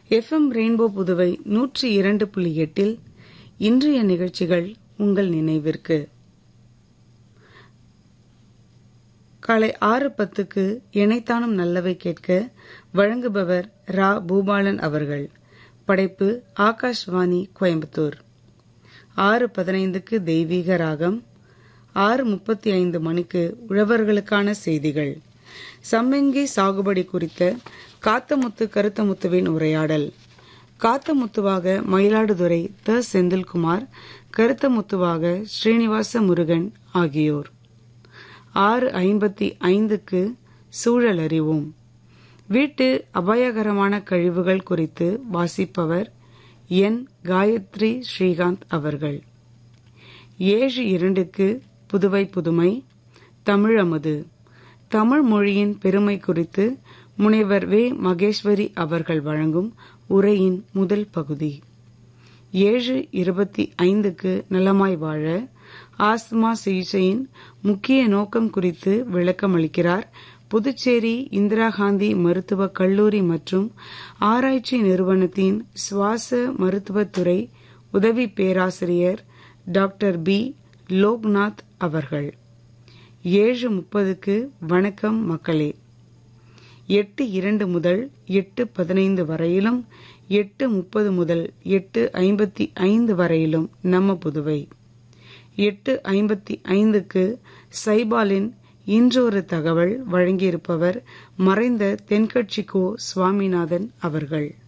FM rainbow Puduvai நூற்றி இரண்டு புள்ளி எட்டில் இன்றைய நிகழ்ச்சிகள் உங்கள் நினைவிற்கு காலை ஆறு பத்துக்கு இணைத்தானும் நல்லவை கேட்க வழங்குபவர் ரா பூபாலன் அவர்கள் படைப்பு ஆகாஷ்வாணி கோயம்புத்தூர் ஆறு பதினைந்துக்கு தெய்வீக ராகம் ஆறு முப்பத்தி ஐந்து மணிக்கு உழவர்களுக்கான செய்திகள் சம்மங்கி சாகுபடி குறித்த காத்தமுத்து கருத்தமுத்துவின் உரையாடல் காத்தமுத்துவாக மயிலாடுதுறை த செந்தில்குமார் கருத்தமுத்துவாக ஸ்ரீனிவாச முருகன் ஆகியோர் ஆறு ஐம்பத்தி ஐந்துக்கு சூழல் அறிவோம் வீட்டு அபாயகரமான கழிவுகள் குறித்து வாசிப்பவர் என் காயத்ரி ஸ்ரீகாந்த் அவர்கள் ஏழு இரண்டுக்கு புதுவை புதுமை தமிழமுது தமிழ் மொழியின் பெருமை குறித்து முனைவர் வே மகேஸ்வரி அவர்கள் வழங்கும் உரையின் முதல் பகுதி ஏழு இருபத்தி ஐந்துக்கு நலமாய் வாழ ஆஸ்துமா சிகிச்சையின் முக்கிய நோக்கம் குறித்து விளக்கமளிக்கிறார் புதுச்சேரி இந்திரா காந்தி மருத்துவக் கல்லூரி மற்றும் ஆராய்ச்சி நிறுவனத்தின் சுவாச மருத்துவத்துறை உதவி பேராசிரியர் டாக்டர் பி லோக்நாத் அவர்கள் ஏழு முப்பதுக்கு வணக்கம் மக்களே எட்டு இரண்டு முதல் எட்டு பதினைந்து வரையிலும் எட்டு முப்பது முதல் எட்டு ஐம்பத்தி ஐந்து வரையிலும் நம்ம புதுவை எட்டு ஐம்பத்தி ஐந்துக்கு சைபாலின் இன்றொரு தகவல் வழங்கியிருப்பவர் மறைந்த தென்கட்சி கோ சுவாமிநாதன் அவர்கள்